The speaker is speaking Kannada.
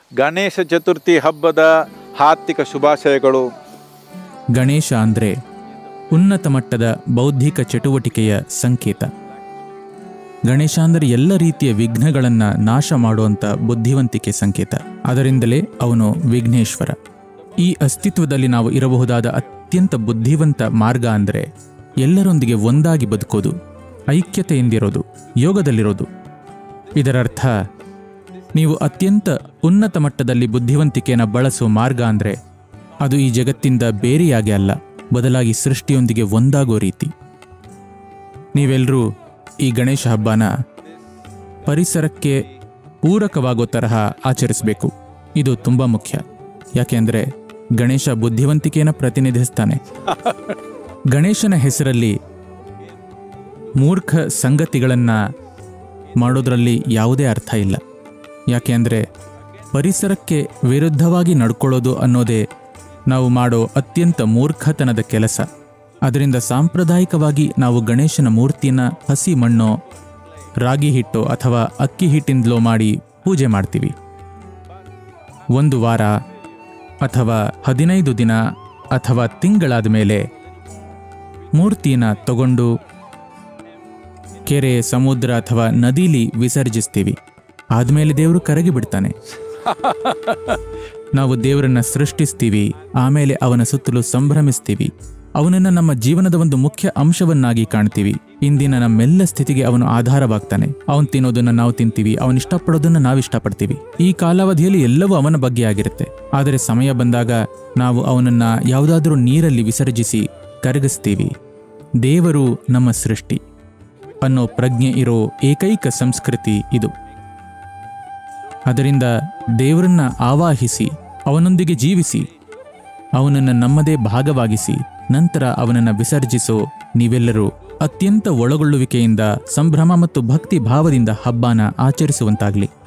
ಗಣೇಶ ಚತುರ್ಥಿ ಹಬ್ಬದ ಹಾರ್ದಿಕ ಶುಭಾಶಯಗಳು ಗಣೇಶ ಅಂದರೆ ಉನ್ನತ ಮಟ್ಟದ ಬೌದ್ಧಿಕ ಚಟುವಟಿಕೆಯ ಸಂಕೇತ ಗಣೇಶ ಅಂದರೆ ಎಲ್ಲ ರೀತಿಯ ವಿಘ್ನಗಳನ್ನು ನಾಶ ಮಾಡುವಂಥ ಬುದ್ಧಿವಂತಿಕೆ ಸಂಕೇತ ಅದರಿಂದಲೇ ಅವನು ವಿಘ್ನೇಶ್ವರ ಈ ಅಸ್ತಿತ್ವದಲ್ಲಿ ನಾವು ಇರಬಹುದಾದ ಅತ್ಯಂತ ಬುದ್ಧಿವಂತ ಮಾರ್ಗ ಅಂದರೆ ಎಲ್ಲರೊಂದಿಗೆ ಒಂದಾಗಿ ಬದುಕೋದು ಐಕ್ಯತೆಯಿಂದಿರೋದು ಯೋಗದಲ್ಲಿರೋದು ಇದರರ್ಥ ನೀವು ಅತ್ಯಂತ ಉನ್ನತ ಮಟ್ಟದಲ್ಲಿ ಬುದ್ಧಿವಂತಿಕೆಯನ್ನು ಬಳಸುವ ಮಾರ್ಗ ಅಂದರೆ ಅದು ಈ ಜಗತ್ತಿಂದ ಬೇರೆಯಾಗಿ ಅಲ್ಲ ಬದಲಾಗಿ ಸೃಷ್ಟಿಯೊಂದಿಗೆ ಒಂದಾಗೋ ರೀತಿ ನೀವೆಲ್ಲರೂ ಈ ಗಣೇಶ ಹಬ್ಬನ ಪರಿಸರಕ್ಕೆ ಪೂರಕವಾಗೋ ತರಹ ಆಚರಿಸಬೇಕು ಇದು ತುಂಬ ಮುಖ್ಯ ಯಾಕೆಂದರೆ ಗಣೇಶ ಬುದ್ಧಿವಂತಿಕೆಯನ್ನು ಪ್ರತಿನಿಧಿಸ್ತಾನೆ ಗಣೇಶನ ಹೆಸರಲ್ಲಿ ಮೂರ್ಖ ಸಂಗತಿಗಳನ್ನು ಮಾಡೋದರಲ್ಲಿ ಯಾವುದೇ ಅರ್ಥ ಇಲ್ಲ ಯಾಕೆ ಅಂದರೆ ಪರಿಸರಕ್ಕೆ ವಿರುದ್ಧವಾಗಿ ನಡ್ಕೊಳ್ಳೋದು ಅನ್ನೋದೇ ನಾವು ಮಾಡೋ ಅತ್ಯಂತ ಮೂರ್ಖತನದ ಕೆಲಸ ಅದರಿಂದ ಸಾಂಪ್ರದಾಯಿಕವಾಗಿ ನಾವು ಗಣೇಶನ ಮೂರ್ತಿನ ಹಸಿ ಮಣ್ಣೋ ರಾಗಿ ಹಿಟ್ಟೋ ಅಥವಾ ಅಕ್ಕಿ ಹಿಟ್ಟಿಂದಲೋ ಮಾಡಿ ಪೂಜೆ ಮಾಡ್ತೀವಿ ಒಂದು ವಾರ ಅಥವಾ ಹದಿನೈದು ದಿನ ಅಥವಾ ತಿಂಗಳಾದ ಮೇಲೆ ಮೂರ್ತಿನ ತಗೊಂಡು ಕೆರೆ ಸಮುದ್ರ ಅಥವಾ ನದಿಲಿ ವಿಸರ್ಜಿಸ್ತೀವಿ ಆದ್ಮೇಲೆ ದೇವರು ಕರಗಿ ಬಿಡ್ತಾನೆ ನಾವು ದೇವರನ್ನ ಸೃಷ್ಟಿಸ್ತೀವಿ ಆಮೇಲೆ ಅವನ ಸುತ್ತಲೂ ಸಂಭ್ರಮಿಸ್ತೀವಿ ಅವನನ್ನ ನಮ್ಮ ಜೀವನದ ಒಂದು ಮುಖ್ಯ ಅಂಶವನ್ನಾಗಿ ಕಾಣ್ತೀವಿ ಇಂದಿನ ನಮ್ಮೆಲ್ಲ ಸ್ಥಿತಿಗೆ ಅವನು ಆಧಾರವಾಗ್ತಾನೆ ಅವನ್ ತಿನ್ನೋದನ್ನ ನಾವು ತಿಂತೀವಿ ಅವನ್ ಇಷ್ಟಪಡೋದನ್ನ ನಾವು ಇಷ್ಟಪಡ್ತೀವಿ ಈ ಕಾಲಾವಧಿಯಲ್ಲಿ ಎಲ್ಲವೂ ಅವನ ಬಗ್ಗೆ ಆಗಿರುತ್ತೆ ಆದರೆ ಸಮಯ ಬಂದಾಗ ನಾವು ಅವನನ್ನ ಯಾವುದಾದ್ರೂ ನೀರಲ್ಲಿ ವಿಸರ್ಜಿಸಿ ಕರಗಿಸ್ತೀವಿ ದೇವರು ನಮ್ಮ ಸೃಷ್ಟಿ ಅನ್ನೋ ಪ್ರಜ್ಞೆ ಇರೋ ಏಕೈಕ ಸಂಸ್ಕೃತಿ ಇದು ಅದರಿಂದ ದೇವರನ್ನ ಆವಾಹಿಸಿ ಅವನೊಂದಿಗೆ ಜೀವಿಸಿ ಅವನನ್ನು ನಮ್ಮದೇ ಭಾಗವಾಗಿಸಿ ನಂತರ ಅವನನ್ನು ವಿಸರ್ಜಿಸೋ ನೀವೆಲ್ಲರೂ ಅತ್ಯಂತ ಒಳಗೊಳ್ಳುವಿಕೆಯಿಂದ ಸಂಭ್ರಮ ಮತ್ತು ಭಕ್ತಿ ಭಾವದಿಂದ ಹಬ್ಬನ ಆಚರಿಸುವಂತಾಗಲಿ